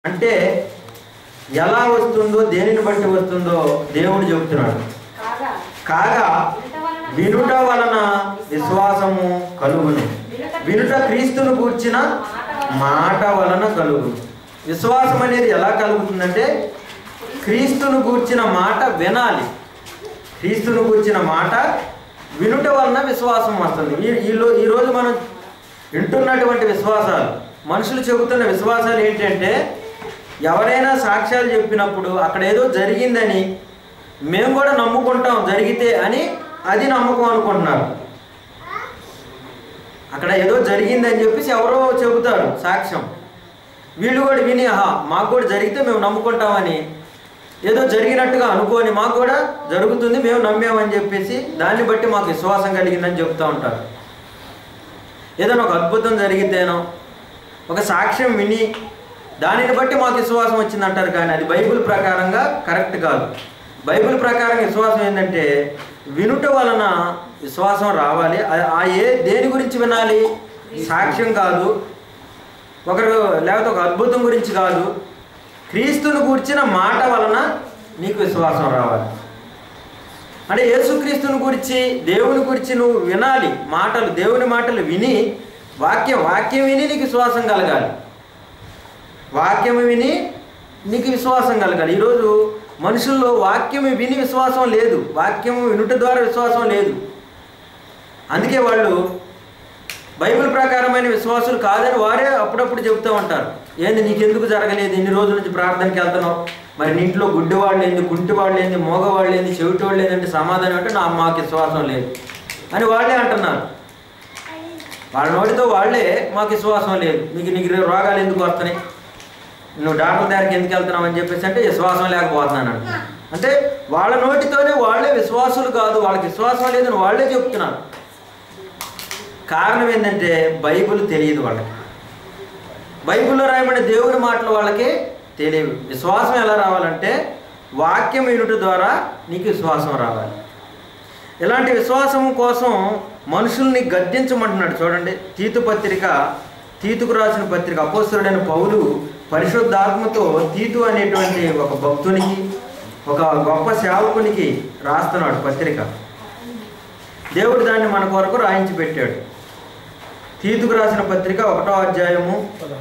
అంటే ఎలా వస్తుందో దేనిని బట్టి వస్తుందో దేవుడు చెబుతున్నాడు కాగా కాగా వినుట వలన వినుట వలన విశ్వాసము కలుగును వినుట క్రీస్తును కూర్చిన మాట వలన కలుగును విశ్వాసం అనేది ఎలా కలుగుతుందంటే క్రీస్తును కూర్చిన మాట వినాలి క్రీస్తును కూర్చిన మాట వినుట వలన విశ్వాసం వస్తుంది ఈ ఈలో ఈరోజు మనం వింటున్నటువంటి విశ్వాసాలు మనుషులు చెబుతున్న విశ్వాసాలు ఏంటంటే ఎవరైనా సాక్ష్యాలు చెప్పినప్పుడు అక్కడ ఏదో జరిగిందని మేము కూడా నమ్ముకుంటాం జరిగితే అని అది నమ్మకం అనుకుంటున్నారు అక్కడ ఏదో జరిగిందని చెప్పేసి ఎవరో చెబుతారు సాక్ష్యం వీళ్ళు కూడా విని ఆహా మాకు కూడా జరిగితే మేము నమ్ముకుంటామని ఏదో జరిగినట్టుగా అనుకోని మాకు కూడా జరుగుతుంది మేము నమ్మామని చెప్పేసి దాన్ని బట్టి మాకు విశ్వాసం కలిగిందని చెప్తూ ఉంటారు ఏదైనా ఒక అద్భుతం జరిగితేనో ఒక సాక్ష్యం విని దానిని బట్టి మాకు విశ్వాసం వచ్చిందంటారు కానీ అది బైబిల్ ప్రకారంగా కరెక్ట్ కాదు బైబిల్ ప్రకారం విశ్వాసం ఏంటంటే వినుట వలన విశ్వాసం రావాలి ఆ- ఆ ఏ దేని గురించి వినాలి సాక్ష్యం కాదు ఒకరు లేకపోతే ఒక అద్భుతం గురించి కాదు క్రీస్తును కూర్చిన మాట వలన నీకు విశ్వాసం రావాలి అంటే యేసుక్రీస్తుని గురించి దేవుని గురించి నువ్వు వినాలి మాటలు దేవుని మాటలు విని వాక్యం వాక్యం విని నీకు విశ్వాసం కలగాలి వాక్యం విని నీకు విశ్వాసం కలగాలి ఈరోజు మనుషుల్లో వాక్యం విని విశ్వాసం లేదు వాక్యం వినుట ద్వారా విశ్వాసం లేదు అందుకే వాళ్ళు బైబిల్ ప్రకారమైన విశ్వాసులు కాదని వారే అప్పుడప్పుడు చెబుతూ ఉంటారు ఏంది నీకెందుకు జరగలేదు ఇన్ని రోజుల నుంచి ప్రార్థనకి వెళ్తున్నావు మరి నీ ఇంట్లో గుడ్డివాళ్ళు ఏంది కుంటివాళ్ళు ఏంది మోగవాళ్ళు ఏంది చెవిటివాళ్ళు ఏంటంటే సమాధానం అంటే నా మాకు విశ్వాసం లేదు అని వాళ్ళే అంటున్నారు వాళ్ళ నోటితో వాళ్ళే మాకు విశ్వాసం లేదు మీకు నీకు రోగాలు ఎందుకు వస్తున్నాయి నువ్వు డాక్టర్ దగ్గరికి ఎందుకు వెళ్తున్నావు అని చెప్పేసి అంటే విశ్వాసం లేకపోతున్నాను అంట అంటే వాళ్ళ నోటితోనే వాళ్ళే విశ్వాసులు కాదు వాళ్ళకి విశ్వాసం లేదని వాళ్ళే చెప్తున్నారు కారణం ఏంటంటే బైబిల్ తెలియదు వాళ్ళకి బైబిల్లో రాయబడిన దేవుని మాటలు వాళ్ళకి తెలియవు విశ్వాసం ఎలా రావాలంటే వాక్యం వినుట ద్వారా నీకు విశ్వాసం రావాలి ఇలాంటి విశ్వాసం కోసం మనుషుల్ని గద్దించమంటున్నాడు చూడండి తీతు పత్రిక తీతుకు రాసిన పత్రిక అపోస్తుడైన పౌలు పరిశుద్ధాత్మతో తీతు అనేటువంటి ఒక భక్తునికి ఒక గొప్ప సేవకునికి రాస్తున్నాడు పత్రిక దేవుడు దాన్ని మన కొరకు రాయించి పెట్టాడు తీతుకు రాసిన పత్రిక ఒకటో అధ్యాయము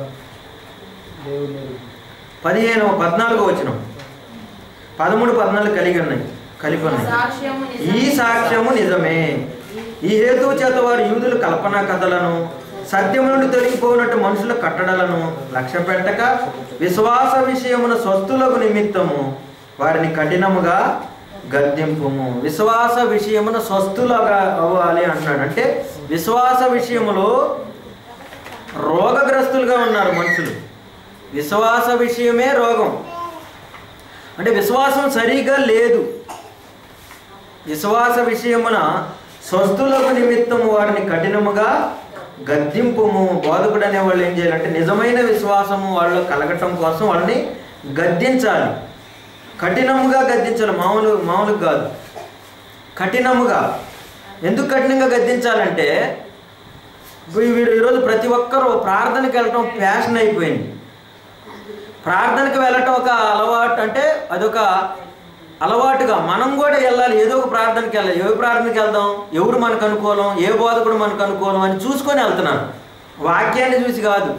పదిహేను పద్నాలుగో వచనం పదమూడు పద్నాలుగు కలిగి ఉన్నాయి కలిపి ఉన్నాయి సాక్ష్యము ఈ సాక్ష్యము నిజమే ఈ హేతువు చేత వారు యూదులు కల్పనా కథలను సత్యము నుండి తొలగిపోయినట్టు మనుషుల కట్టడలను లక్ష్య పెట్టక విశ్వాస విషయమున స్వస్థులకు నిమిత్తము వారిని కఠినముగా గద్దింపుము విశ్వాస విషయమున స్వస్థులుగా అవ్వాలి అంటున్నాడు అంటే విశ్వాస విషయములో రోగగ్రస్తులుగా ఉన్నారు మనుషులు విశ్వాస విషయమే రోగం అంటే విశ్వాసం సరిగా లేదు విశ్వాస విషయమున స్వస్థులకు నిమిత్తము వారిని కఠినముగా గద్దింపుము బోధకుడు అనే వాళ్ళు ఏం చేయాలంటే నిజమైన విశ్వాసము వాళ్ళు కలగటం కోసం వాళ్ళని గద్దించాలి కఠినముగా గద్దించాలి మామూలు మామూలుగా కాదు కఠినముగా ఎందుకు కఠినంగా గద్దించాలంటే వీ- వీరు ఈరోజు ప్రతి ఒక్కరూ ప్రార్థనకి వెళ్ళటం ప్యాషన్ అయిపోయింది ప్రార్థనకి వెళ్ళటం ఒక అలవాటు అంటే అదొక అలవాటుగా మనం కూడా వెళ్ళాలి ఏదో ఒక ప్రార్థనకి వెళ్ళాలి ఏ ప్రార్థనకి వెళ్దాం ఎవరు మనకు అనుకూలం ఏ బోధకుడు మనకు అనుకూలం అని చూసుకొని వెళ్తున్నాను వాక్యాన్ని చూసి కాదు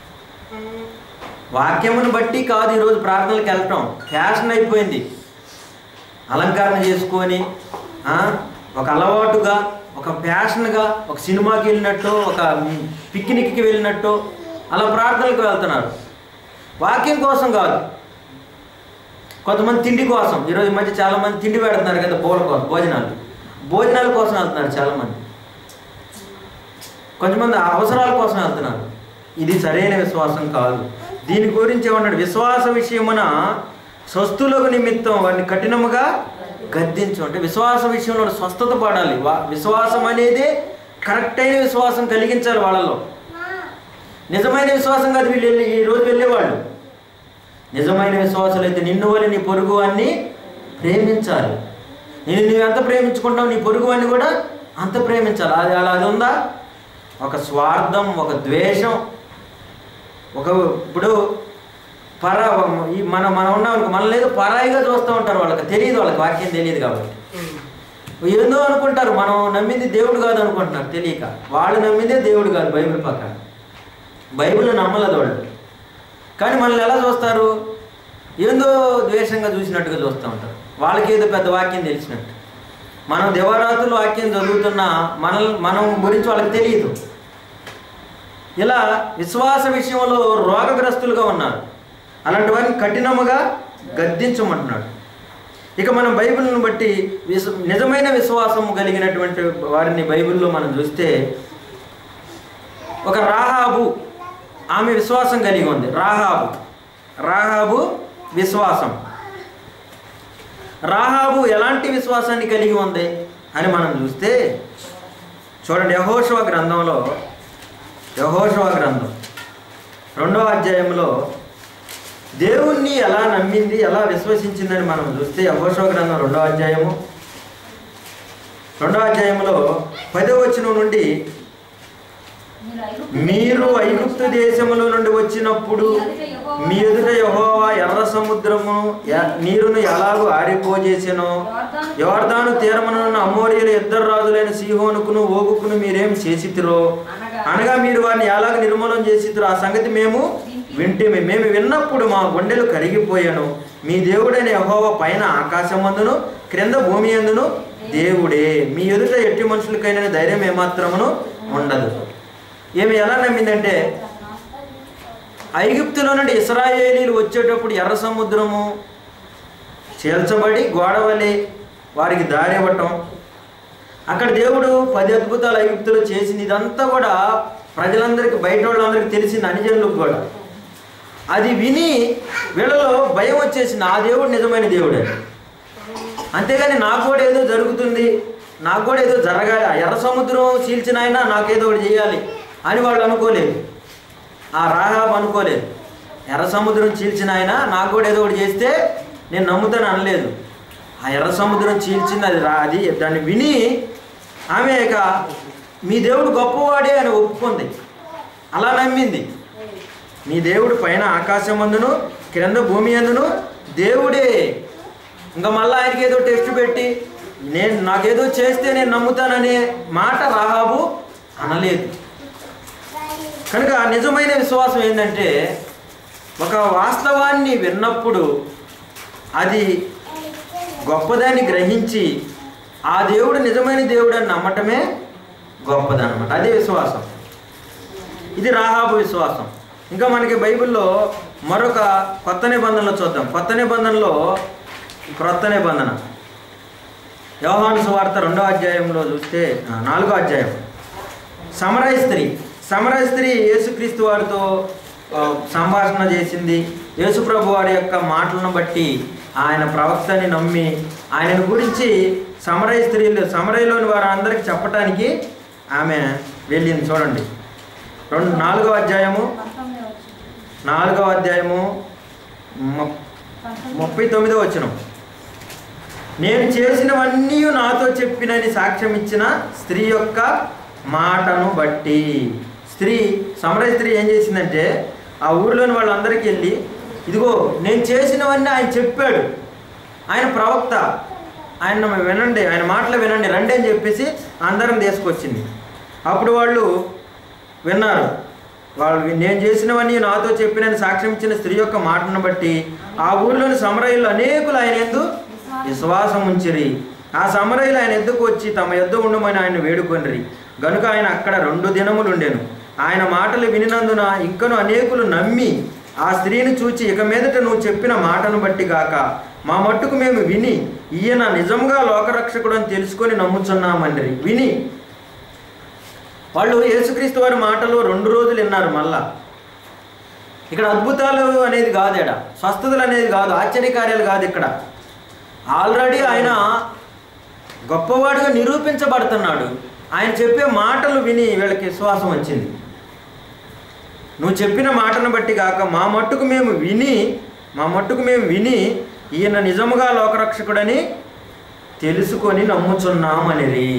వాక్యమును బట్టి కాదు ఈరోజు ప్రార్థనలకు వెళ్ళటం ఫ్యాషన్ అయిపోయింది అలంకరణ చేసుకొని ఆ, ఒక అలవాటుగా ఒక ప్యాషన్గా ఒక సినిమాకి వెళ్ళినట్టు ఒక పిక్నిక్కి వెళ్ళినట్టు అలా ప్రార్థనలకు వెళ్తున్నారు వాక్యం కోసం కాదు కొంతమంది తిండి కోసం ఈరోజు ఈ మధ్య చాలామంది తిండి పెడుతున్నారు కదా బోల కోసం భోజనాలు భోజనాల కోసం వెళ్తున్నారు చాలామంది కొంతమంది అవసరాల కోసం వెళ్తున్నారు ఇది సరైన విశ్వాసం కాదు దీని గురించి ఏమన్నాడు విశ్వాస విషయమున స్వస్థులకు నిమిత్తం వారిని కఠినముగా గద్దించు అంటే విశ్వాస విషయంలో స్వస్థత పడాలి వా- విశ్వాసం అనేది కరెక్ట్ అయిన విశ్వాసం కలిగించాలి వాళ్ళలో నిజమైన విశ్వాసం కాదు వీళ్ళు వెళ్ళి ఈ రోజు వెళ్ళేవాళ్ళు నిజమైన విశ్వాసాలు అయితే నిన్ను వల్ల నీ పొరుగు అన్ని ప్రేమించాలి నేను నువ్వు ఎంత ప్రేమించుకుంటావు నీ పొరుగు వాడిని కూడా అంత ప్రేమించాలి అది అలా అది ఉందా ఒక స్వార్థం ఒక ద్వేషం ఒక ఇప్పుడు పరా ఈ మన మనం ఉన్నాం అనుకో, మనల్ని ఏదో పరాయిగా చూస్తూ ఉంటారు వాళ్ళకి తెలియదు వాళ్ళకి వాక్యం తెలియదు కాబట్టి ఏందో అనుకుంటారు మనం నమ్మింది దేవుడు కాదు అనుకుంటున్నారు తెలియక వాళ్ళు నమ్మిందే దేవుడు కాదు బైబిల్ పక్కన బైబిల్ నమ్మలేదు వాళ్ళు కానీ మనల్ని ఎలా చూస్తారు ఏందో ద్వేషంగా చూసినట్టుగా చూస్తూ ఉంటారు వాళ్ళకి ఏదో పెద్ద వాక్యం తెలిసినట్టు మనం దివారాత్రులు వాక్యం చదువుతున్నా మన మనం గురించి వాళ్ళకి తెలియదు ఇలా విశ్వాస విషయంలో రోగగ్రస్తులుగా ఉన్నారు అలాంటి వారిని కఠినముగా గద్దించమంటున్నాడు ఇక మనం బైబిల్ని బట్టి విశ్వ నిజమైన విశ్వాసం కలిగినటువంటి వారిని బైబిల్లో మనం చూస్తే ఒక రాహాబు ఆమె విశ్వాసం కలిగి ఉంది రాహాబు రాహాబు విశ్వాసం రాహాబు ఎలాంటి విశ్వాసాన్ని కలిగి ఉంది అని మనం చూస్తే చూడండి యహోశవ గ్రంథంలో యహోశవ గ్రంథం రెండవ అధ్యాయంలో దేవుణ్ణి ఎలా నమ్మింది ఎలా విశ్వసించిందని మనం చూస్తే యహోశవ గ్రంథం రెండవ అధ్యాయము రెండవ అధ్యాయంలో పదవ వచనం నుండి మీరు ఐగుప్తు దేశములో నుండి వచ్చినప్పుడు మీ ఎదుట యెహోవా ఎర్ర సముద్రము ఎ- నీరును ఎలాగూ ఆరిపోజేసెనో యోర్దాను తీరమునున్న అమోరియలు ఇద్దరు రాజులైన సీహోనుకును ఓగుకును మీరేం చేసితిరో అనగా మీరు వారిని ఎలాగ నిర్మూలన చేసితిరో ఆ సంగతి మేము వింటిమి మేము విన్నప్పుడు మా గుండెలు కరిగిపోయాను మీ దేవుడైన యహోవ పైన ఆకాశమందును క్రింద భూమి అందును దేవుడే మీ ఎదుట ఎట్టి మనుషులకైనా ధైర్యం ఏమాత్రమును ఉండదు ఏమి ఎలా నమ్మిందంటే ఐగుప్తులో నుండి ఇస్రాయేలీలు వచ్చేటప్పుడు ఎర్ర సముద్రము చీల్చబడి గోడవలి వారికి దారి ఇవ్వటం అక్కడ దేవుడు పది అద్భుతాలు ఐగుప్తులో చేసింది ఇదంతా కూడా ప్రజలందరికీ బయట వాళ్ళందరికీ తెలిసింది అనిజనులకు కూడా అది విని వీళ్ళలో భయం వచ్చేసింది ఆ దేవుడు నిజమైన దేవుడే అంతేగాని నాకు కూడా ఏదో జరుగుతుంది నాకు కూడా ఏదో జరగాలి ఆ ఎర్ర సముద్రం చీల్చిన ఆయన నాకేదో ఒకటి చేయాలి అని వాళ్ళు అనుకోలేదు ఆ రాహాబ్ అనుకోలేదు ఎర్ర సముద్రం చీల్చిన ఆయన నాకు కూడా ఏదో ఒకటి చేస్తే నేను నమ్ముతాను అనలేదు ఆ ఎర్ర సముద్రం చీల్చింది అది రా అది దాన్ని విని ఆమె ఇక మీ దేవుడు గొప్పవాడే అని ఒప్పుకుంది అలా నమ్మింది మీ దేవుడు పైన ఆకాశమందును క్రింద భూమి అందును దేవుడే ఇంకా మళ్ళీ ఆయనకి ఏదో టెస్ట్ పెట్టి నేను నాకేదో చేస్తే నేను నమ్ముతాననే మాట రాహాబు అనలేదు కనుక నిజమైన విశ్వాసం ఏంటంటే ఒక వాస్తవాన్ని విన్నప్పుడు అది గొప్పదాన్ని గ్రహించి ఆ దేవుడు నిజమైన దేవుడు అని నమ్మటమే గొప్పదన్నమాట అదే విశ్వాసం ఇది రాహాబు విశ్వాసం ఇంకా మనకి బైబిల్లో మరొక కొత్త నిబంధనలో చూద్దాం కొత్త నిబంధనలో క్రొత్త నిబంధన యోహాను సువార్త రెండో అధ్యాయంలో చూస్తే ఆ, నాలుగో అధ్యాయం సమరయ స్త్రీ సమరయ స్త్రీ యేసుక్రీస్తు వారితో ఆ, సంభాషణ చేసింది యేసుప్రభు వారి యొక్క మాటలను బట్టి ఆయన ప్రవక్తని నమ్మి ఆయన గురించి సమరయ స్త్రీలు సమరయలోని వారందరికీ చెప్పటానికి ఆమె వెళ్ళింది చూడండి రెండు నాలుగో అధ్యాయము నాలుగవ అధ్యాయము ము- ముప్పై తొమ్మిదో వచనం నేను చేసినవన్నీ నాతో చెప్పినని సాక్ష్యం ఇచ్చిన స్త్రీ యొక్క మాటను బట్టి స్త్రీ సమరయ స్త్రీ ఏం చేసిందంటే ఆ ఊర్లోని వాళ్ళందరికీ వెళ్ళి ఇదిగో నేను చేసినవన్నీ ఆయన చెప్పాడు ఆయన ప్రవక్త ఆయన వినండి ఆయన మాటలు వినండి రండి అని చెప్పేసి అందరం తీసుకొచ్చింది అప్పుడు వాళ్ళు విన్నారు వాళ్ళు వి- నేను చేసినవన్నీ నాతో చెప్పినని సాక్ష్యం ఇచ్చిన స్త్రీ యొక్క మాటను బట్టి ఆ ఊర్లోని సమరయులు అనేకులు ఆయన ఎందు విశ్వాసం ఉంచిరి ఆ సమరయులు ఆయన ఎద్దుకు వచ్చి తమ ఎద్దు ఉండమని ఆయన వేడుకొనిరి గనుక ఆయన అక్కడ రెండు దినములు ఉండెను ఆయన మాటలు వినినందున ఇంకను అనేకులు నమ్మి ఆ స్త్రీని చూచి ఇక మీదట నువ్వు చెప్పిన మాటను బట్టి గాక మా మట్టుకు మేము విని ఈయన నిజంగా లోకరక్షకుడు అని తెలుసుకొని నమ్ముచున్నామండ్రి విని వాళ్ళు యేసుక్రీస్తు వారి మాటలు రెండు రోజులు విన్నారు మళ్ళా ఇక్కడ అద్భుతాలు అనేది కాదు ఇక్కడ స్వస్థతలు అనేది కాదు ఆశ్చర్యకార్యాలు కాదు ఇక్కడ ఆల్రెడీ ఆయన గొప్పవాడిగా నిరూపించబడుతున్నాడు ఆయన చెప్పే మాటలు విని వీళ్ళకి విశ్వాసం వచ్చింది నువ్వు చెప్పిన మాటను బట్టి కాక మా మట్టుకు మేము విని మా మట్టుకు మేము విని ఈయన నిజముగా లోకరక్షకుడని తెలుసుకొని నమ్ముచున్నామనిరి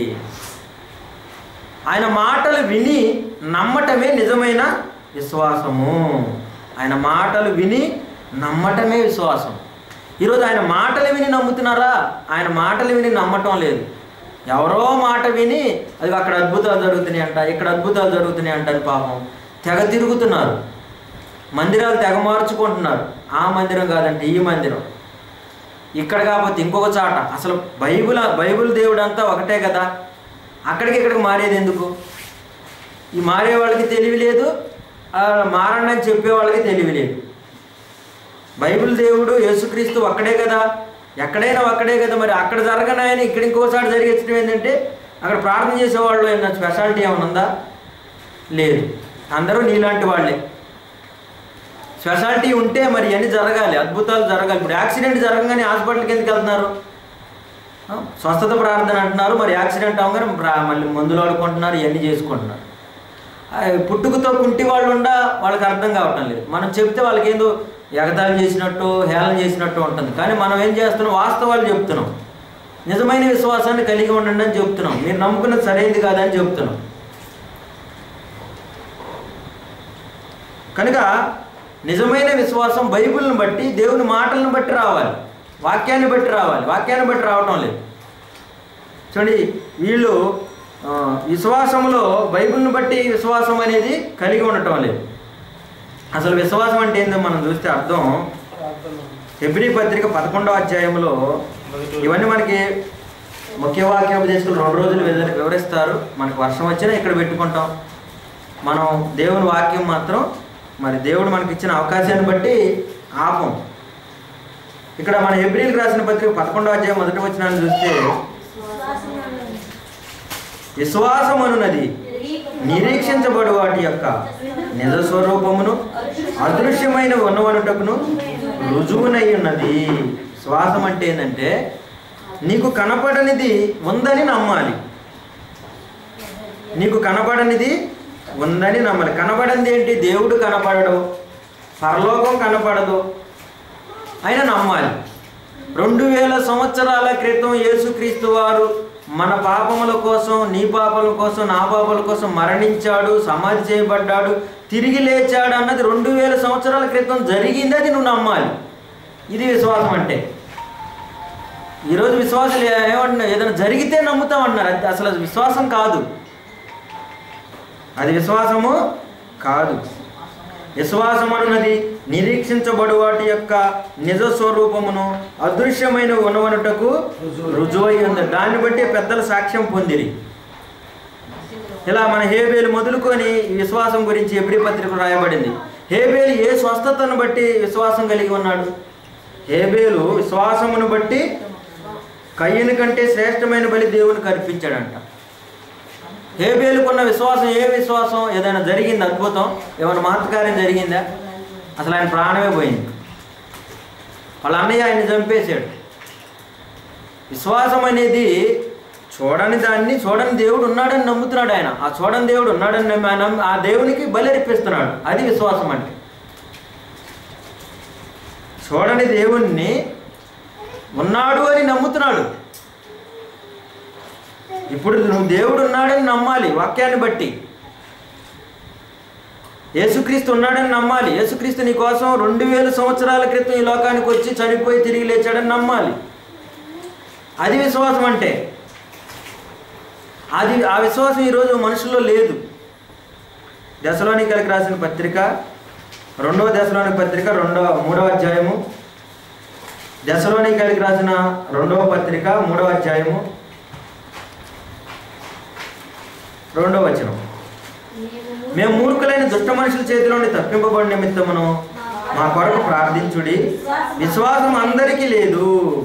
ఆయన మాటలు విని నమ్మటమే నిజమైన విశ్వాసము ఆయన మాటలు విని నమ్మటమే విశ్వాసం ఈరోజు ఆయన మాటలు విని నమ్ముతున్నారా ఆయన మాటలు విని నమ్మటం లేదు ఎవరో మాట విని అది అక్కడ అద్భుతాలు జరుగుతున్నాయి అంట ఇక్కడ అద్భుతాలు జరుగుతున్నాయి అంట అని పాపం తెగ తిరుగుతున్నారు మందిరాలు తెగ మార్చుకుంటున్నారు ఆ మందిరం కాదంటే ఈ మందిరం ఇక్కడ కాకపోతే ఇంకొక చాట అసలు బైబిల్ బైబిల్ దేవుడు అంతా ఒకటే కదా అక్కడికి ఇక్కడికి మారేది ఎందుకు ఈ మారే వాళ్ళకి తెలివి లేదు ఆ మారండి అని చెప్పే వాళ్ళకి తెలివి లేదు బైబిల్ దేవుడు యేసుక్రీస్తు ఒక్కడే కదా ఎక్కడైనా ఒక్కడే కదా మరి అక్కడ జరగనాయని ఇక్కడ ఇంకోసారి జరిగించడం ఏంటంటే అక్కడ ప్రార్థన చేసేవాళ్ళు ఏమన్నా స్పెషాలిటీ ఏమైనా ఉందా లేదు అందరూ నీలాంటి వాళ్ళే స్పెషాలిటీ ఉంటే మరి ఇవన్నీ జరగాలి అద్భుతాలు జరగాలి ఇప్పుడు యాక్సిడెంట్ జరగగానే హాస్పిటల్కి ఎందుకు వెళ్తున్నారు ఆ, స్వస్థత ప్రార్థన అంటున్నారు మరి యాక్సిడెంట్ అవగానే ప్రా- మళ్ళీ మందులు ఆడుకుంటున్నారు ఇవన్నీ చేసుకుంటున్నారు ఆ, పుట్టుకతో కుంటి వాళ్ళు ఉండా వాళ్ళకి అర్థం కావటం లేదు మనం చెప్తే వాళ్ళకి ఏందో ఎగతాళి చేసినట్టు హేళన చేసినట్టు ఉంటుంది కానీ మనం ఏం చేస్తున్నాం వాస్తవాలు చెప్తున్నాం నిజమైన విశ్వాసాన్ని కలిగి ఉండండి అని చెప్తున్నాం మీరు నమ్ముకున్నది సరైనది కాదని చెప్తున్నాం కనుక నిజమైన విశ్వాసం బైబిల్ని బట్టి దేవుని మాటలను బట్టి రావాలి వాక్యాన్ని బట్టి రావాలి వాక్యాన్ని బట్టి రావటం లేదు చూడండి వీళ్ళు ఆ, విశ్వాసంలో బైబిల్ని బట్టి విశ్వాసం అనేది కలిగి ఉండటం లేదు అసలు విశ్వాసం అంటే ఏందో మనం చూస్తే అర్థం ఎబ్రి పత్రిక పదకొండవ అధ్యాయంలో ఇవన్నీ మనకి ముఖ్య వాక్యోపదేశకులు రెండు రోజులు వివ- వివరిస్తారు మనకు వర్షం వచ్చినా ఇక్కడ పెట్టుకుంటాం మనం దేవుని వాక్యం మాత్రం మరి దేవుడు మనకి ఇచ్చిన అవకాశాన్ని బట్టి ఆపం ఇక్కడ మన ఏప్రిల్కి రాసిన పత్రిక పదకొండవ అధ్యాయం మొదటి వచ్చిన చూస్తే విశ్వాసం అనున్నది నిరీక్షించబడు వాటి యొక్క నిజ స్వరూపమును అదృశ్యమైన ఉన్నవనుటకును రుజువునై ఉన్నది శ్వాసం అంటే ఏంటంటే నీకు కనపడనిది ఉందని నమ్మాలి నీకు కనపడనిది ఉందని నమ్మాలి కనపడింది ఏంటి దేవుడు కనపడడు పరలోకం కనపడదు అయినా నమ్మాలి రెండు వేల సంవత్సరాల క్రితం యేసుక్రీస్తు వారు మన పాపముల కోసం నీ పాపల కోసం నా పాపల కోసం మరణించాడు సమాధి చేయబడ్డాడు తిరిగి లేచాడు అన్నది రెండు వేల సంవత్సరాల క్రితం జరిగింది అది నువ్వు నమ్మాలి ఇది విశ్వాసం అంటే ఈరోజు విశ్వాసాలు ఏ- ఏమంటున్నారు ఏదైనా జరిగితే నమ్ముతామన్నారు అది అసలు అది విశ్వాసం కాదు అది విశ్వాసము కాదు విశ్వాసం అన్నది నిరీక్షించబడు వాటి యొక్క నిజ స్వరూపమును అదృశ్యమైన ఉన్నవనుటకు రుజువై ఉంది దాన్ని బట్టి పెద్దల సాక్ష్యం పొందిరి ఇలా మన హేబేలు మొదలుకొని ఈ విశ్వాసం గురించి ఎబ్రి పత్రిక రాయబడింది హేబేలు ఏ స్వస్థతను బట్టి విశ్వాసం కలిగి ఉన్నాడు హేబేలు విశ్వాసమును బట్టి కయ్యని కంటే శ్రేష్టమైన బలి దేవునికి అర్పించాడంట హేబేలుకున్న విశ్వాసం ఏ విశ్వాసం ఏదైనా జరిగింది అద్భుతం ఏమైనా మహత్కార్యం జరిగిందా అసలు ఆయన ప్రాణమే పోయింది వాళ్ళ అన్నయ్య ఆయన్ని చంపేశాడు విశ్వాసం అనేది చూడని దాన్ని చూడని దేవుడు ఉన్నాడని నమ్ముతున్నాడు ఆయన ఆ చూడని దేవుడు ఉన్నాడని నమ్మి ఆయన నమ్మి- ఆ దేవునికి బలిరిపిస్తున్నాడు అది విశ్వాసం అంటే చూడని దేవుణ్ణి ఉన్నాడు అని నమ్ముతున్నాడు ఇప్పుడు నువ్వు దేవుడు ఉన్నాడని నమ్మాలి వాక్యాన్ని బట్టి యేసుక్రీస్తు ఉన్నాడని నమ్మాలి యేసుక్రీస్తు నీ కోసం రెండు వేల సంవత్సరాల క్రితం ఈ లోకానికి వచ్చి చనిపోయి తిరిగి లేచాడని నమ్మాలి అది విశ్వాసం అంటే అది ఆ విశ్వాసం ఈరోజు మనుషుల్లో లేదు దశలోనికలకు రాసిన పత్రిక రెండవ దశలోని పత్రిక రెండవ మూడవ అధ్యాయము దశలోనికలకు రాసిన రెండవ పత్రిక మూడవ అధ్యాయము రెండవ వచనం మేము మూర్ఖులైన దుష్ట మనుషుల చేతిలో నుండి తప్పింపబడి నిమిత్తమును మా కొరకు ప్రార్థించుడి విశ్వాసం అందరికీ లేదు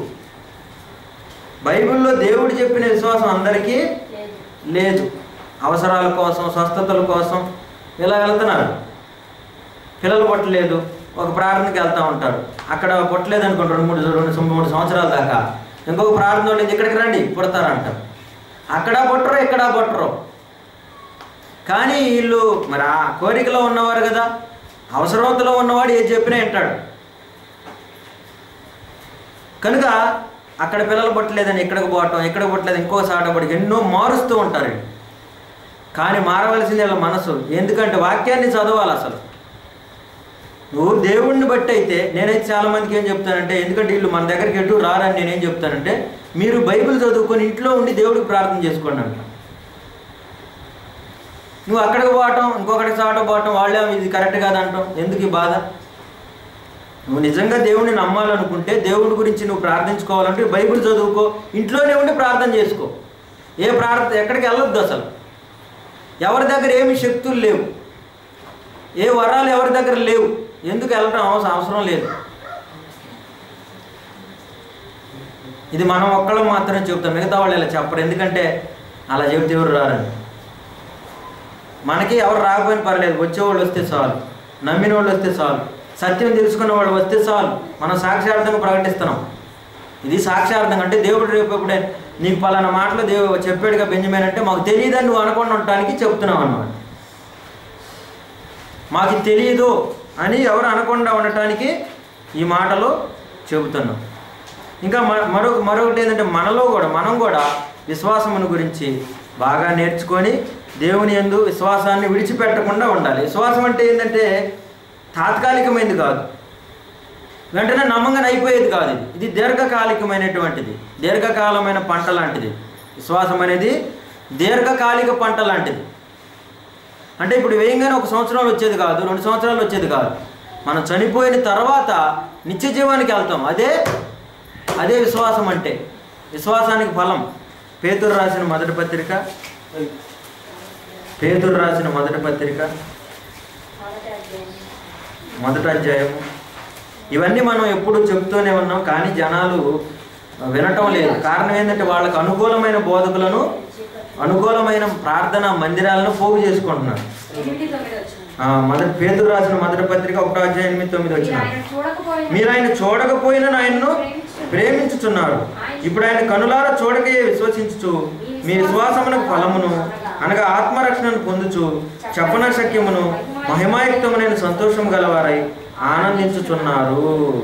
బైబిల్లో దేవుడు చెప్పిన విశ్వాసం అందరికీ లేదు అవసరాల కోసం స్వస్థతల కోసం ఇలా వెళ్తున్నారు పిల్లలు పుట్టలేదు ఒక ప్రార్థనకి వెళ్తూ ఉంటారు అక్కడ పుట్టలేదు అనుకోండి రెండు మూడు రెండు సం- మూడు సంవత్సరాల దాకా ఇంకొక ప్రార్థన వాళ్ళు ఇక్కడికి రండి పుడతారంటారు అక్కడ పుట్టరు ఇక్కడ పుట్టరు కానీ వీళ్ళు మరి ఆ కోరికలో ఉన్నవారు కదా అవసరవంతలో ఉన్నవాడు ఏది చెప్పినా వింటాడు కనుక అక్కడ పిల్లలు పుట్టలేదని ఇక్కడికి పోవటం ఇక్కడికి పుట్టలేదు ఇంకో సాటపడి ఎన్నో మారుస్తూ ఉంటారు వీళ్ళు. కానీ మారవలసింది వీళ్ళ మనసు ఎందుకంటే వాక్యాన్ని చదవాలి అసలు నువ్వు దేవుణ్ణి బట్టి అయితే నేనైతే చాలా మందికి ఏం చెప్తానంటే ఎందుకంటే వీళ్ళు మన దగ్గరికి ఎటు రారని నేనేం చెప్తానంటే మీరు బైబిల్ చదువుకొని ఇంట్లో ఉండి దేవుడికి ప్రార్థన చేసుకోండి అంట నువ్వు అక్కడికి పోవటం ఇంకొకటికి చాట పోవటం వాళ్ళే ఇది కరెక్ట్ కాదంటాం ఎందుకు ఈ బాధ నువ్వు నిజంగా దేవుడిని నమ్మాలనుకుంటే దేవుడి గురించి నువ్వు ప్రార్థించుకోవాలంటే బైబిల్ చదువుకో ఇంట్లోనే ఉండి ప్రార్థన చేసుకో ఏ ప్రార్థన ఎక్కడికి వెళ్ళొద్దు అసలు ఎవరి దగ్గర ఏమి శక్తులు లేవు ఏ వరాలు ఎవరి దగ్గర లేవు ఎందుకు వెళ్ళటం అవసరం అవసరం లేదు ఇది మనం ఒక్కళ్ళం మాత్రమే చెప్తాం మిగతా వాళ్ళు ఇలా చెప్పరు ఎందుకంటే అలా చెబితే ఎవరు రారని మనకి ఎవరు రాకపోయినా పర్లేదు వచ్చేవాళ్ళు వస్తే చాలు నమ్మిన వాళ్ళు వస్తే చాలు సత్యం తెలుసుకున్న వాళ్ళు వస్తే చాలు మనం సాక్షార్థంగా ప్రకటిస్తున్నాం ఇది సాక్షార్థం అంటే దేవుడు రేపు ఎప్పుడే నీకు పలానా మాటలు దేవుడు చెప్పాడుగా బెంజమేన్ అంటే మాకు తెలియదని నువ్వు అనుకుండా ఉండటానికి చెప్తున్నావు అన్నమాట మాకు ఇది తెలియదు అని ఎవరు అనకుండా ఉండటానికి ఈ మాటలు చెబుతున్నాం ఇంకా మ- మరొక మరొకటి ఏంటంటే మనలో కూడా మనం కూడా విశ్వాసమును గురించి బాగా నేర్చుకొని దేవుని యందు విశ్వాసాన్ని విడిచిపెట్టకుండా ఉండాలి విశ్వాసం అంటే ఏంటంటే తాత్కాలికమైనది కాదు వెంటనే నమ్మంగానే అయిపోయేది కాదు ఇది ఇది దీర్ఘకాలికమైనటువంటిది దీర్ఘకాలమైన పంట లాంటిది విశ్వాసం అనేది దీర్ఘకాలిక పంట లాంటిది అంటే ఇప్పుడు వేయంగానే ఒక సంవత్సరాలు వచ్చేది కాదు రెండు సంవత్సరాలు వచ్చేది కాదు మనం చనిపోయిన తర్వాత నిత్య జీవానికి వెళ్తాం అదే అదే విశ్వాసం అంటే విశ్వాసానికి ఫలం పేతురు రాసిన మొదటి పత్రిక పేతురు రాసిన మొదటి పత్రిక మొదటి అధ్యాయము ఇవన్నీ మనం ఎప్పుడు చెప్తూనే ఉన్నాం కానీ జనాలు వినటం లేదు కారణం ఏంటంటే వాళ్ళకు అనుకూలమైన బోధకులను అనుకూలమైన ప్రార్థన మందిరాలను పోగు చేసుకుంటున్నారు ఎనిమిది తొమ్మిది వచ్చిన ఆ, మొదటి పేతురు రాసిన మొదటి పత్రిక ఒకటో అధ్యాయం ఎనిమిది తొమ్మిది మీరు వచ్చిన ఆయన చూడకపోయినా మీరు ఆయన చూడకపోయినా ఆయన్ను ప్రేమించుచున్నారు ఇప్పుడు ఆయన కనులారా చూడకే విశ్వసించుచు మీ విశ్వాసమునకు ఫలమును అనగా ఆత్మరక్షణను పొందుచు చెప్పన శక్యమును మహిమాయుక్తమునైన సంతోషం గలవారై ఆనందించుచున్నారు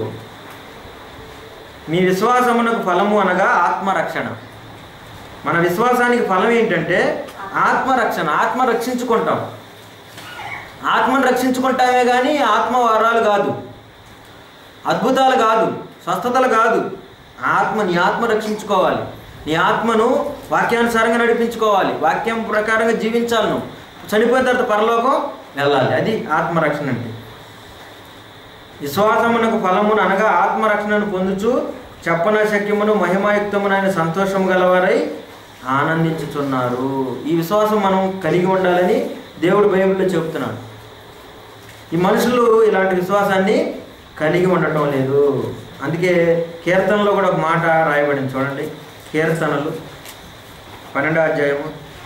మీ విశ్వాసమునకు ఫలము అనగా ఆత్మరక్షణ మన విశ్వాసానికి ఫలం ఏంటంటే ఆత్మరక్షణ ఆత్మ రక్షించుకుంటాం ఆత్మను రక్షించుకుంటామే కానీ ఆత్మ వరాలు కాదు అద్భుతాలు కాదు స్వస్థతలు కాదు ఆత్మ నీ ఆత్మ రక్షించుకోవాలి నీ ఆత్మను వాక్యానుసారంగా నడిపించుకోవాలి వాక్యం ప్రకారంగా జీవించాలి నువ్వు చనిపోయిన తర్వాత పరలోకం వెళ్ళాలి అది ఆత్మరక్షణ అంటే విశ్వాసమునకు ఫలమును అనగా ఆత్మరక్షణను పొందుచు చెప్పన శక్యమును మహిమాయుక్తమునైన సంతోషం గలవారై ఆనందించుచున్నారు ఈ విశ్వాసం మనం కలిగి ఉండాలని దేవుడు బైబిల్లో చెప్తున్నాడు ఈ మనుషులు ఇలాంటి విశ్వాసాన్ని కలిగి ఉండటం లేదు అందుకే కీర్తనలో కూడా ఒక మాట రాయబడింది చూడండి కీర్తనలు పన్నెండో అధ్యాయము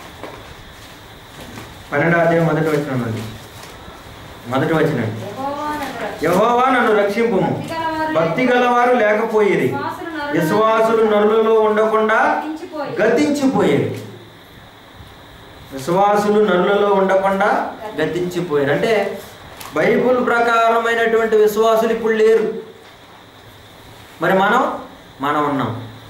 పన్నెండో అధ్యాయం మొదటి వచ్చిన ఉన్నది మొదటి వచ్చిన యెహోవా నన్ను రక్షించు. యహోవా నన్ను రక్షింపు భక్తి గలవారు లేకపోయేది విశ్వాసులు నరులలో ఉండకుండా గతించిపోయి. గతించిపోయేది విశ్వాసులు నరులలో ఉండకుండా గతించిపోయారు అంటే బైబుల్ ప్రకారమైనటువంటి విశ్వాసులు ఇప్పుడు లేరు మరి మనం మనం ఉన్నాం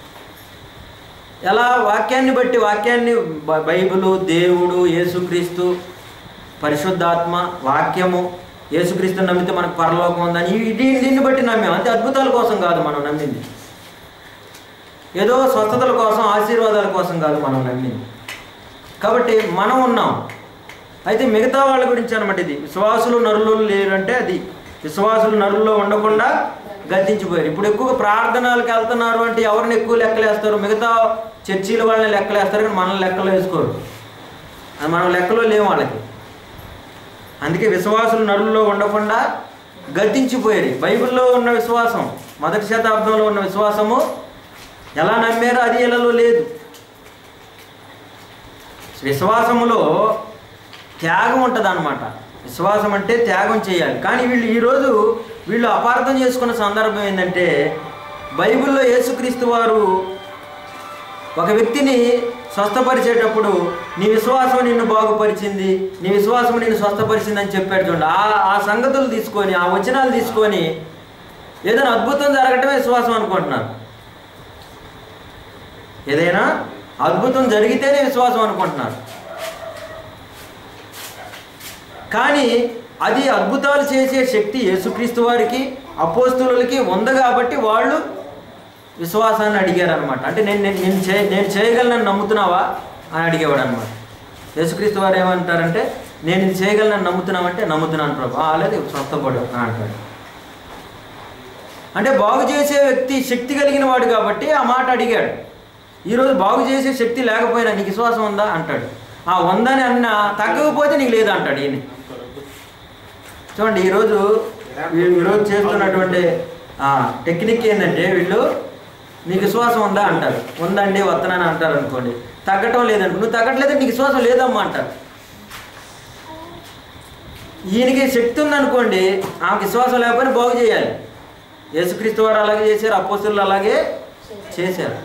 ఎలా వాక్యాన్ని బట్టి వాక్యాన్ని బ- బైబిలు దేవుడు యేసుక్రీస్తు పరిశుద్ధాత్మ వాక్యము యేసుక్రీస్తు నమ్మితే మనకు పరలోకం ఉందని ఈ- దీన్ని దీన్ని బట్టి నమ్మాం అంతే అద్భుతాల కోసం కాదు మనం నమ్మింది ఏదో స్వస్థతల కోసం ఆశీర్వాదాల కోసం కాదు మనం నమ్మింది కాబట్టి మనం ఉన్నాం అయితే మిగతా వాళ్ళ గురించి అనమాట ఇది విశ్వాసులు నరులు లేరంటే అది విశ్వాసులు నరుల్లో ఉండకుండా గద్దించిపోయారు ఇప్పుడు ఎక్కువగా ప్రార్థనలకు వెళ్తున్నారు అంటే ఎవరిని ఎక్కువ లెక్కలేస్తారు మిగతా చర్చీల వాళ్ళని లెక్కలేస్తారు కానీ మనల్ని లెక్కలు వేసుకోరు అది మనం లెక్కలో లేవు వాళ్ళకి అందుకే విశ్వాసులు నరుల్లో ఉండకుండా గద్దించిపోయారు బైబిల్లో ఉన్న విశ్వాసం మొదటి శతాబ్దంలో ఉన్న విశ్వాసము ఎలా నమ్మారో అది ఇళ్ళలో లేదు విశ్వాసములో త్యాగం ఉంటుంది అనమాట విశ్వాసం అంటే త్యాగం చేయాలి కానీ వీళ్ళు ఈరోజు వీళ్ళు అపార్థం చేసుకున్న సందర్భం ఏంటంటే బైబిల్లో యేసుక్రీస్తు వారు ఒక వ్యక్తిని స్వస్థపరిచేటప్పుడు నీ విశ్వాసం నిన్ను బాగుపరిచింది నీ విశ్వాసం నిన్ను స్వస్థపరిచింది అని చెప్పాడు చూడండి ఆ ఆ సంగతులు తీసుకొని ఆ వచనాలు తీసుకొని ఏదైనా అద్భుతం జరగటమే విశ్వాసం అనుకుంటున్నారు ఏదైనా అద్భుతం జరిగితేనే విశ్వాసం అనుకుంటున్నారు కానీ అది అద్భుతాలు చేసే శక్తి యేసుక్రీస్తు వారికి అపోస్తులకి ఉంది కాబట్టి వాళ్ళు విశ్వాసాన్ని అడిగారు అనమాట అంటే నేను నేను నేను చే నేను చేయగలనని నమ్ముతున్నావా అని అడిగేవాడు అనమాట యేసుక్రీస్తు వారు ఏమంటారంటే నేను ఇది చేయగలనని నమ్ముతున్నామంటే నమ్ముతున్నాను ప్రభు "ఆ, లేదు స్వస్థపడు అని అంటాడు అంటే బాగు చేసే వ్యక్తి శక్తి కలిగిన వాడు కాబట్టి ఆ మాట అడిగాడు ఈరోజు బాగు చేసే శక్తి లేకపోయినా నీకు విశ్వాసం ఉందా అంటాడు ఆ ఉందని అన్నా తగ్గకపోతే నీకు లేదా అంటాడు ఈయన చూడండి ఈరోజు వీ- ఈరోజు చేస్తున్నటువంటి ఆ, టెక్నిక్ ఏంటంటే వీళ్ళు నీకు విశ్వాసం ఉందా అంటారు ఉందండి వత్తనని అంటారు అనుకోండి తగ్గటం లేదనుకో నువ్వు తగ్గట్లేదు నీకు విశ్వాసం లేదమ్మా అంటారు ఈయనకి శక్తి ఉందనుకోండి ఆమెకు విశ్వాసం లేకపోయినా బాగు చేయాలి యేసుక్రీస్తు వారు అలాగే చేశారు అపోస్తులు అలాగే చేశారు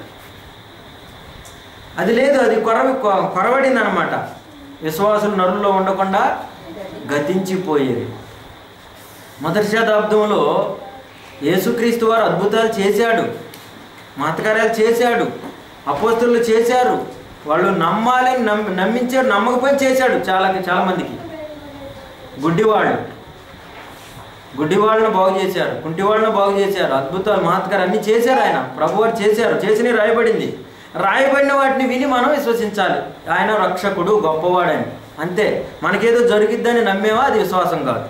అది లేదు అది కొరవి కొరవడింది అనమాట విశ్వాసులు నరుల్లో ఉండకుండా గతించిపోయేది మొదటి శతాబ్దంలో యేసుక్రీస్తు వారు అద్భుతాలు చేశాడు మతకార్యాలు చేశాడు అపోస్తులు చేశారు వాళ్ళు నమ్మాలని నమ్మి నమ్మించారు నమ్మకపోయి చేశాడు చాలా చాలా మందికి గుడ్డివాళ్ళు గుడ్డివాళ్ళను బాగు చేశారు కుంటివాళ్ళను బాగు చేశారు అద్భుతాలు మహత్కారు అన్ని చేశారు ఆయన ప్రభువారు చేశారు చేసినవి రాయబడింది రాయబడిన వాటిని విని మనం విశ్వసించాలి ఆయన రక్షకుడు గొప్పవాడని అంతే మనకేదో జరిగిద్దని నమ్మేవా అది విశ్వాసం కాదు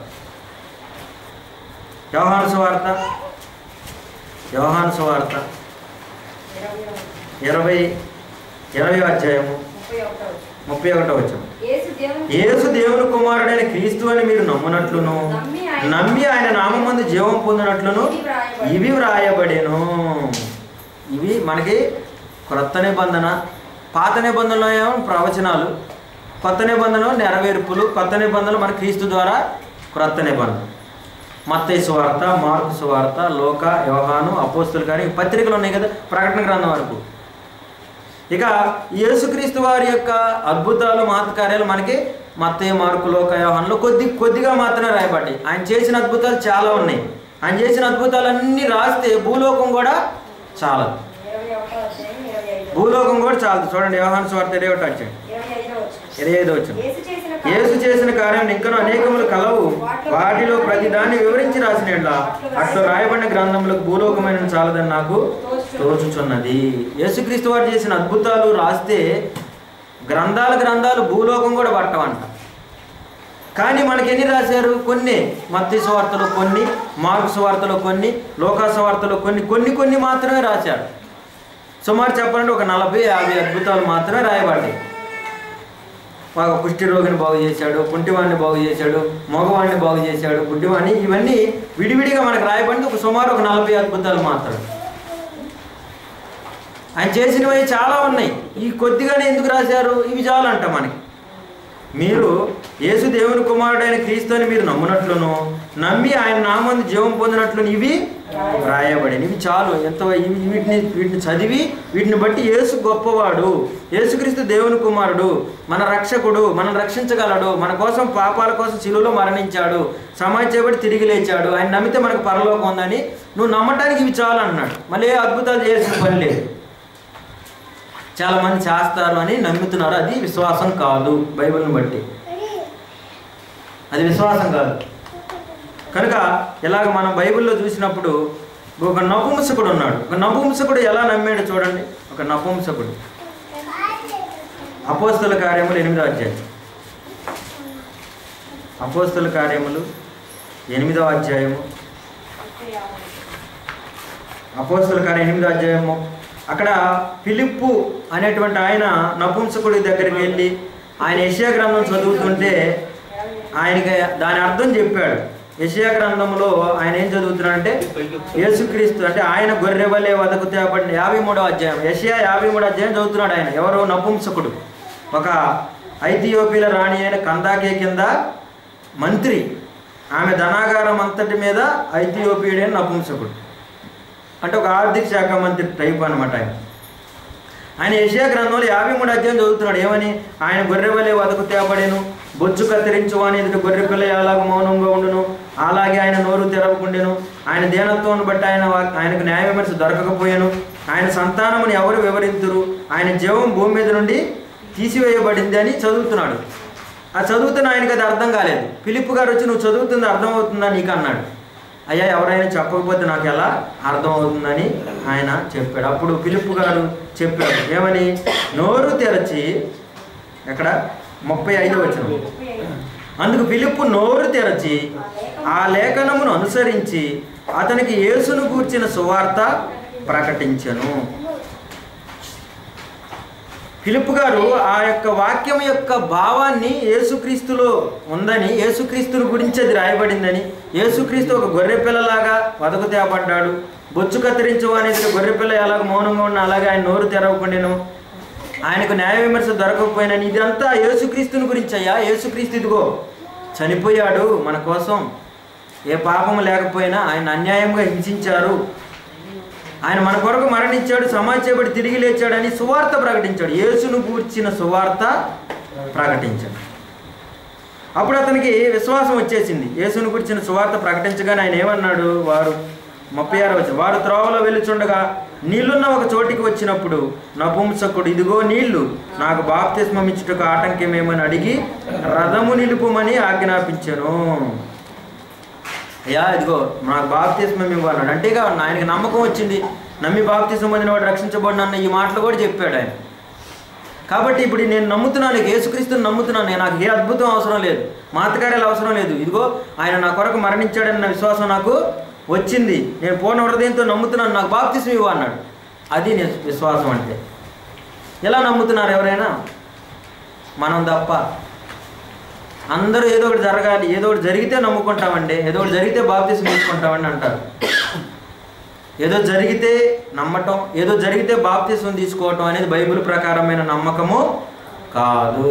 వ్యవహాన సువార్త వ్యవహాన సువార్త ఇరవై ఇరవై అధ్యాయము ముప్పై ఒకటో వచనం. ముప్పై ఒకటో వచ్చాము యేసు దేవుని యేసు దేవుని కుమారుడైన క్రీస్తు అని మీరు నమ్మునట్లును నమ్మి ఆయన- నమ్మి ఆయన నామందు జీవం పొందినట్లును ఇవి వ్రాయబడెను. ఇవి వ్రాయబడేను ఇవి మనకి క్రొత్త నిబంధన పాత నిబంధనలో ఏమో ప్రవచనాలు కొత్త నిబంధనలో నెరవేర్పులు కొత్త నిబంధనలు మన క్రీస్తు ద్వారా క్రొత్త నిబంధన మత్తయి సువార్త మార్కు సువార్త లోక యోహాను అపోస్తులు కానీ పత్రికలు ఉన్నాయి కదా ప్రకటన గ్రంథం వరకు ఇక యేసుక్రీస్తు వారి యొక్క అద్భుతాలు మహత్కార్యాలు మనకి మత్తయ్య మార్కు లోక యోహాన్లో కొద్ది కొద్దిగా మాత్రమే రాయబడ్డాయి ఆయన చేసిన అద్భుతాలు చాలా ఉన్నాయి ఆయన చేసిన అద్భుతాలన్నీ రాస్తే భూలోకం కూడా చాలదు ఇరవై ఒకటో అధ్యాయం, ఇరవై ఐదో. భూలోకం కూడా చాలదు చూడండి యోహాను స్వార్థ ఇరవై ఒకటి వచ్చాడు ఇరవై ఐదో వచనం. ఇరవై ఐదు వచ్చింది యేసు చేసిన యేసు చేసిన కార్యం ఇంకనూ అనేకములు కలవు వాటిలో ప్రతి దాన్ని వివరించి రాసిన అట్లు రాయబడిన గ్రంథములకు భూలోకమైన చాలదని నాకు తోచుచున్నది యేసుక్రీస్తు వారు చేసిన అద్భుతాలు రాస్తే గ్రంథాల గ్రంథాలు భూలోకం కూడా పట్టవంట కానీ మనకి ఎన్ని రాశారు కొన్ని మత్తి సువార్తలో కొన్ని మార్కు సువార్తలో కొన్ని లోకా సువార్తలో కొన్ని కొన్ని కొన్ని మాత్రమే రాశాడు సుమారు చెప్పాలంటే ఒక నలభై యాభై అద్భుతాలు మాత్రమే రాయబడ్డాయి బాగా కుష్టి రోగిని బాగు చేశాడు కుంటివాడిని బాగు చేశాడు మగవాడిని బాగు చేశాడు గుడ్డివాడిని ఇవన్నీ విడివిడిగా మనకు రాయబడింది ఒక సుమారు ఒక నలభై అద్భుతాలు మాత్రం ఆయన చేసినవి చాలా ఉన్నాయి ఈ కొద్దిగానే ఎందుకు రాశారు ఇవి చాలు అంట మనకి మీరు యేసు దేవుని కుమారుడైన క్రీస్తుని మీరు నమ్మునట్లును నమ్మి ఆయన నామందు జీవం పొందినట్లు ఇవి రాయబడిన ఇవి చాలు ఎంత ఇవి వీటిని వీటిని చదివి వీటిని బట్టి యేసు గొప్పవాడు యేసుక్రీస్తు దేవుని కుమారుడు మన రక్షకుడు మనం రక్షించగలడు మన కోసం పాపాల కోసం శిలువలో మరణించాడు సమాజ చేయబడి తిరిగి లేచాడు ఆయన నమ్మితే మనకు పరలోకం ఉందని నువ్వు నమ్మటానికి ఇవి చాలు అన్నాడు మళ్ళీ ఏ అద్భుతాలు చేయాల్సిన పని లేదు చాలా మంది చేస్తారు అని నమ్ముతున్నారు అది విశ్వాసం కాదు బైబిల్ని బట్టి అది విశ్వాసం కాదు కనుక ఇలాగ మనం బైబిల్లో చూసినప్పుడు ఒక నపుంసకుడు ఉన్నాడు ఒక నపుంసకుడు ఎలా నమ్మాడు చూడండి ఒక నపుంసకుడు అపోస్తుల కార్యములు ఎనిమిదో అధ్యాయం అపోస్తుల కార్యములు ఎనిమిదో అధ్యాయము ముప్పై ఆరు. అపోస్తుల కార్యం ఎనిమిదో అధ్యాయము అక్కడ ఫిలిప్పు అనేటువంటి ఆయన నపుంసకుడి దగ్గరికి వెళ్ళి ఆయన యెషయా గ్రంథం చదువుతుంటే ఆయనకి దాని అర్థం చెప్పాడు యెషయా గ్రంథంలో ఆయన ఏం చదువుతున్నాడంటే యేసుక్రీస్తు అంటే ఆయన గొర్రె వలె వదకు తేపడిన యాభై మూడో అధ్యాయం యెషయా యాభై మూడో అధ్యాయం చదువుతున్నాడు ఆయన ఎవరో నపుంసకుడు ఒక ఐథియోపియల రాణి అయిన కందాకే కింద మంత్రి ఆమె ధనాగారం అంతటి మీద ఐథియోపియుడైన నపుంసకుడు అంటే ఒక ఆర్థిక శాఖ మంత్రి టైప్ అనమాట ఆయన ఆయన ఏషియా గ్రంథంలో యాభై మూడు అధ్యాయం చదువుతున్నాడు ఏమని ఆయన గొర్రె వలె వదకు తేబడేను బొచ్చు కత్తిరించు అని ఎదుటి గొర్రె పిల్ల ఎలాగ మౌనంగా ఉండును అలాగే ఆయన నోరు తెరవకుండెను ఆయన దీనత్వాన్ని బట్టి ఆయన వా- ఆయనకు న్యాయ విమర్శ దొరకకపోయాను ఆయన సంతానముని ఎవరు వివరింతురు ఆయన జీవం భూమి మీద నుండి తీసివేయబడింది అని చదువుతున్నాడు ఆ చదువుతున్న ఆయనకి అది అర్థం కాలేదు ఫిలిప్ గారు వచ్చి నువ్వు చదువుతుంది అర్థమవుతుందా నీకు అన్నాడు అయ్యా ఎవరైనా చెప్పకపోతే నాకు ఎలా అర్థమవుతుందని ఆయన చెప్పాడు అప్పుడు ఫిలిప్ గారు చెప్పాడు ఏమని నోరు తెరచి ఎక్కడ ముప్పై ఐదు వచ్చిన అందుకు ఫిలిప్పు నోరు తెరచి ఆ లేఖనమును అనుసరించి అతనికి యేసును గూర్చిన సువార్త ప్రకటించను ఫిలిప్ గారు ఆ యొక్క వాక్యం యొక్క భావాన్ని యేసుక్రీస్తులో ఉందని యేసుక్రీస్తుని గురించి అది రాయబడిందని యేసుక్రీస్తు ఒక గొర్రె పిల్లలాగా వదకు తేపడ్డాడు బొచ్చు కత్తిరించు అనేది గొర్రెపిల్ల ఎలాగ మౌనంగా ఉన్న అలాగే ఆయన నోరు తెరవకుండాను ఆయనకు న్యాయ విమర్శ దొరకకపోయినని ఇదంతా యేసుక్రీస్తుని గురించి అయ్యా యేసుక్రీస్తు ఇదిగో చనిపోయాడు మన కోసం ఏ పాపం లేకపోయినా ఆయన అన్యాయంగా హింసించారు ఆయన మన కొరకు మరణించాడు సమాజ చేయబడి తిరిగి లేచాడని సువార్త ప్రకటించాడు యేసును గూర్చిన సువార్త ప్రకటించాడు అప్పుడు అతనికి విశ్వాసం వచ్చేసింది యేసును గురించిన సువార్త ప్రకటించగానే ఆయన ఏమన్నాడు వారు ముప్పై ఆరు వచ్చి వారు త్రోవలో వెళ్ళుచుండగా నీళ్లున్న ఒక చోటికి వచ్చినప్పుడు నపుంసకుడు ఇదిగో నీళ్లు నాకు బాప్తిస్మం ఇచ్చుటకు ఆటంకమేమని అడిగి రథము నిలుపుమని ఆజ్ఞాపించాను అయ్యా ఇదిగో నాకు బాప్తిస్మం ఇవ్వన్నాడు అంటే ఇక ఆయనకి నమ్మకం వచ్చింది నమ్మి బాప్తిస్మం పొందిన వాడు రక్షించబడిన ఈ మాటలు కూడా చెప్పాడు ఆయన కాబట్టి ఇప్పుడు నేను నమ్ముతున్నాను ఇక యేసుక్రీస్తుని నమ్ముతున్నాను నేను నాకు ఏ అద్భుతం అవసరం లేదు మాతకార్యాలు అవసరం లేదు ఇదిగో ఆయన నా కొరకు మరణించాడన్న విశ్వాసం నాకు వచ్చింది నేను పూర్ణ హృదయంతో నమ్ముతున్నాను నాకు బాప్తిస్మం ఇవ్వు అన్నాడు అది నీ విశ్వాసం అంటే ఎలా నమ్ముతున్నారు ఎవరైనా మనం తప్ప అందరూ ఏదో ఒకటి జరగాలి ఏదో ఒకటి జరిగితే నమ్ముకుంటామండి ఏదో ఒకటి జరిగితే బాప్తీసం తీసుకుంటామండి అంటారు ఏదో జరిగితే నమ్మటం ఏదో జరిగితే బాప్తీసం తీసుకోవటం అనేది బైబిల్ ప్రకారమైన నమ్మకము కాదు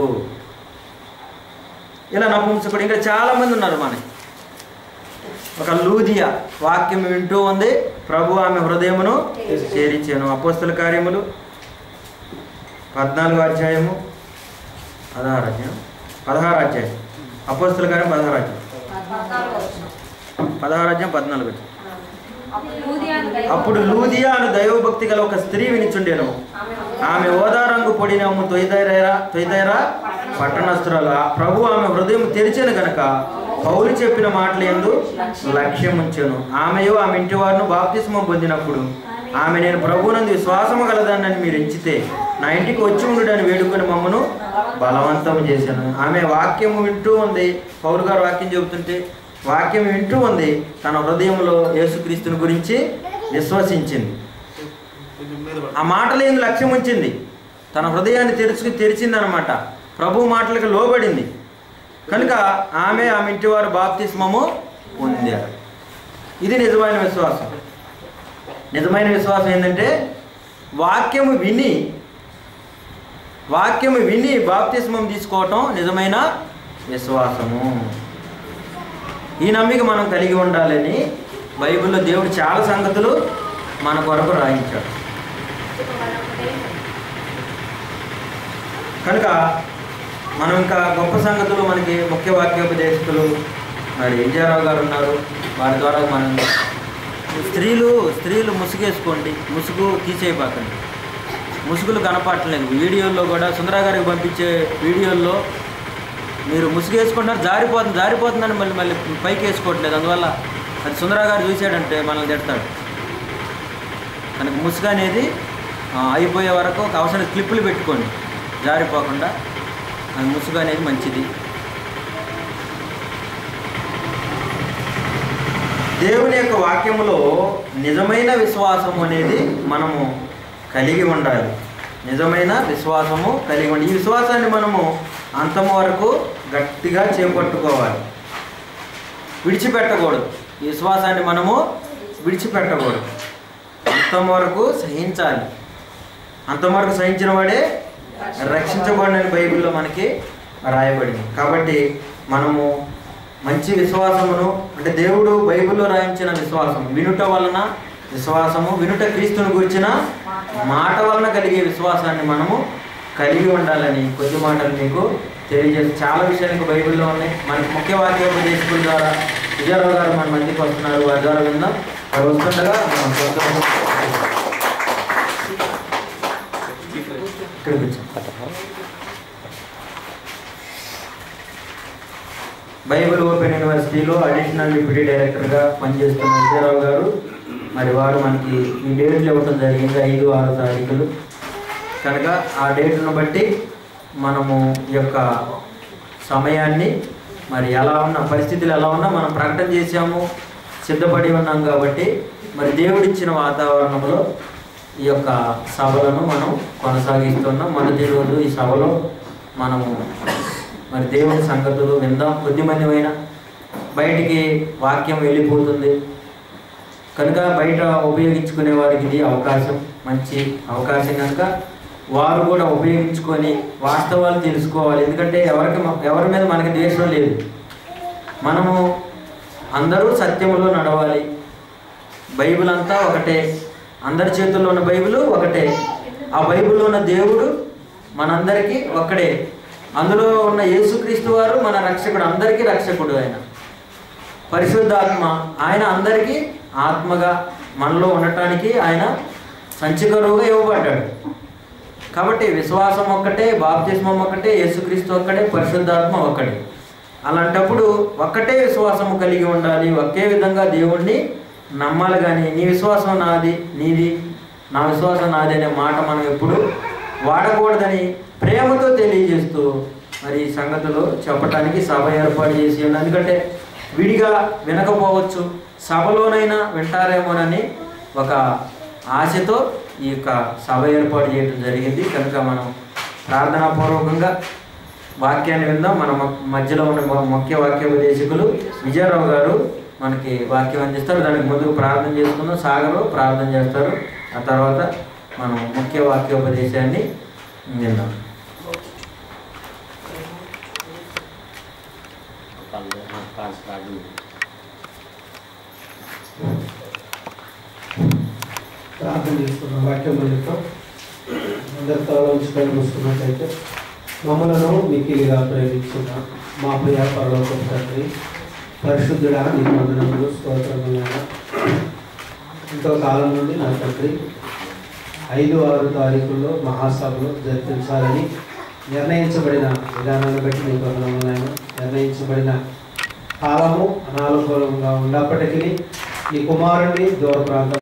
ఇలా నపుంసకుడు ఇంకా చాలామంది ఉన్నారు మనకి ఒక లూదియా వాక్యం వింటూ ఉంది ప్రభు ఆమె హృదయమును చేరించాను అపోస్తుల కార్యములు పద్నాలుగు అధ్యాయము పదహారు అధ్యాయం పదహారు అధ్యాయం అపోస్తుల కార్యం పదహారు అధ్యాయం పద్నాలుగు వచ్చిన పదహారు అధ్యాయం పద్నాలుగు అధ్యాయం అప్పుడు లూదియాను దైవ- అప్పుడు లూదియా అను దైవభక్తి గల ఒక స్త్రీ వినిచుండెను ఆమె ఓదా రంగు పొడినమ్ము తొయ్యదైరా తొయ్యదైరా పట్టణస్తురాల ప్రభు ఆమె హృదయం తెరిచెను గనక పౌలు చెప్పిన మాటలు ఎందు లక్ష్యం ఉంచెను ఆమెయో ఆమె ఇంటి వారిని బాప్తిస్మం పొందినప్పుడు ఆమె నేను ప్రభువునందు విశ్వాసము గలదానని మీరు ఎంచితే నా ఇంటికి వచ్చి ఉండుడని వేడుకొని మమ్మను బలవంతం చేశాను ఆమె వాక్యం వింటూ ఉంది పౌరు గారు వాక్యం చెబుతుంటే వాక్యం వింటూ ఉంది తన హృదయంలో యేసుక్రీస్తుని గురించి విశ్వసించింది ఆ మాటలేందు లక్ష్యం ఉంచింది తన హృదయాన్ని తెరుచుకు తెరిచింది అనమాట ప్రభు మాటలకు లోబడింది కనుక ఆమె ఆమె ఇంటి వారు బాప్తిస్మము పొందారు ఇది నిజమైన విశ్వాసం నిజమైన విశ్వాసం ఏంటంటే వాక్యము విని వాక్యము విని బాప్తిస్మం తీసుకోవటం నిజమైన విశ్వాసము ఈ నమ్మిక మనం కలిగి ఉండాలని బైబిల్లో దేవుడు చాలా సంగతులు మన కొరకు రాయించాడు కనుక మనం ఇంకా గొప్ప సంగతులు మనకి ముఖ్య వాక్యోపదేశకులు మరి ఎన్జిఆర్రావు గారు ఉన్నారు వారి ద్వారా మనం స్త్రీలు స్త్రీలు ముసుగేసుకోండి ముసుగు తీసేయబాకండి ముసుగులు కనపడట్లేదు వీడియోల్లో కూడా సుందరా గారికి పంపించే వీడియోల్లో మీరు ముసుగు వేసుకుంటున్నారు జారిపోతుంది జారిపోతుందని మళ్ళీ మళ్ళీ పైకి వేసుకోవట్లేదు అందువల్ల అది సుందరా గారు చూశాడంటే మనల్ని తిడతాడు కనుక ముసుగు అనేది ఆ, అయిపోయే వరకు ఒక అవసరం క్లిప్పులు పెట్టుకోండి జారిపోకుండా అది ముసుగు అనేది మంచిది దేవుని యొక్క వాక్యములో నిజమైన విశ్వాసము అనేది మనము కలిగి ఉండాలి నిజమైన విశ్వాసము కలిగి ఉండాలి ఈ విశ్వాసాన్ని మనము అంతం వరకు గట్టిగా చేపట్టుకోవాలి విడిచిపెట్టకూడదు ఈ విశ్వాసాన్ని మనము విడిచిపెట్టకూడదు అంతం వరకు సహించాలి అంతం వరకు సహించిన వాడే రక్షించబడినని బైబిల్లో మనకి రాయబడింది కాబట్టి మనము మంచి విశ్వాసమును అంటే దేవుడు బైబిల్లో రాయించిన విశ్వాసం వినుట వలన విశ్వాసము వినుట క్రీస్తుని గురించిన మాట వలన కలిగే విశ్వాసాన్ని మనము కలిగి ఉండాలని కొద్ది మాటలు మీకు తెలియజేసి చాలా విషయాలు ఇంకా బైబిల్లో ఉన్నాయి మనకి ముఖ్య వాక్యోపదేశకుల ద్వారా విజయరావు గారు మన మందికి వస్తున్నారు వారి ద్వారా విందాం వారు వస్తుండగా మనం కొంచెం ఇక్కడికి వచ్చాం బైబిల్ ఓపెన్ యూనివర్సిటీలో అడిషనల్ డిప్యూటీ డైరెక్టర్గా పనిచేస్తున్న విజయరావు గారు మరి వారు మనకి ఈ డేట్లు ఇవ్వడం జరిగింది ఐదు ఆరు తారీఖులు కనుక ఆ డేట్ను బట్టి మనము ఈ యొక్క సమయాన్ని మరి ఎలా ఉన్న పరిస్థితులు ఎలా ఉన్నా మనం ప్రకటన చేశాము సిద్ధపడి ఉన్నాం కాబట్టి మరి దేవుడిచ్చిన వాతావరణంలో ఈ యొక్క సభలను మనం కొనసాగిస్తున్నాం మొదటి రోజు ఈ సభలో మనము మరి దేవుని సంగతులు విందాం కొద్దిమందిమైన బయటికి వాక్యం వెళ్ళిపోతుంది కనుక బయట ఉపయోగించుకునే వారికి ఇది అవకాశం మంచి అవకాశం కనుక వారు కూడా ఉపయోగించుకొని వాస్తవాలు తెలుసుకోవాలి ఎందుకంటే ఎవరికి మ- ఎవరి మీద మనకి ద్వేషం లేదు మనము అందరూ సత్యములో నడవాలి బైబిల్ అంతా ఒకటే అందరి చేతుల్లో ఉన్న బైబిల్ ఒకటే ఆ బైబిల్లో ఉన్న దేవుడు మనందరికీ ఒక్కడే అందులో ఉన్న యేసుక్రీస్తు వారు మన రక్షకుడు అందరికీ రక్షకుడు ఆయన పరిశుద్ధాత్మ ఆయన అందరికీ ఆత్మగా మనలో ఉండటానికి ఆయన సంచికరువుగా ఇవ్వబడ్డాడు కాబట్టి విశ్వాసం ఒక్కటే బాప్తిస్మం ఒక్కటే యేసుక్రీస్తు ఒక్కటే పరిశుద్ధాత్మ ఒక్కటే అలాంటప్పుడు ఒక్కటే విశ్వాసము కలిగి ఉండాలి ఒకే విధంగా దేవుణ్ణి నమ్మాలి కానీ నీ విశ్వాసం నాది నీది నా విశ్వాసం నాది అనే మాట మనం ఎప్పుడు వాడకూడదని ప్రేమతో తెలియజేస్తూ మరి ఈ సంగతులు చెప్పటానికి సభ ఏర్పాటు చేసి ఉన్నాను ఎందుకంటే విడిగా వినకపోవచ్చు సభలోనైనా వింటారేమోనని ఒక ఆశతో ఈ యొక్క సభ ఏర్పాటు చేయడం జరిగింది కనుక మనం ప్రార్థనాపూర్వకంగా వాక్యాన్ని విందాం మన మ- మధ్యలో ఉన్న మ- ముఖ్య వాక్యోపదేశకులు విజయరావు గారు మనకి వాక్యం అందిస్తారు దానికి ముందు ప్రార్థన చేసుకుందాం సాగరు ప్రార్థన చేస్తారు ఆ తర్వాత మనం ముఖ్య వాక్యోపదేశాన్ని విందాం ప్రార్థన చేసుకున్న వాక్యం నిమిత్తం అందరి తలలో ఉంచుకొని చూస్తున్నట్లయితే మమ్మలను మిక్కిలిగా ప్రేమించిన మా ప్రియ పరలోక తండ్రి పరిశుద్ధుడా నీ వందనములు స్తోత్రములైన ఎంతో కాలం నుండి నా తండ్రి ఐదు ఆరు తారీఖుల్లో మహాసభలు జరిపించాలని నిర్ణయించబడిన విధానాన్ని బట్టి నీ వందనములైన నిర్ణయించబడిన కాలము అనానుకూలంగా ఉన్నప్పటికీ నీ కుమారుణ్ణి దూర ప్రాంతం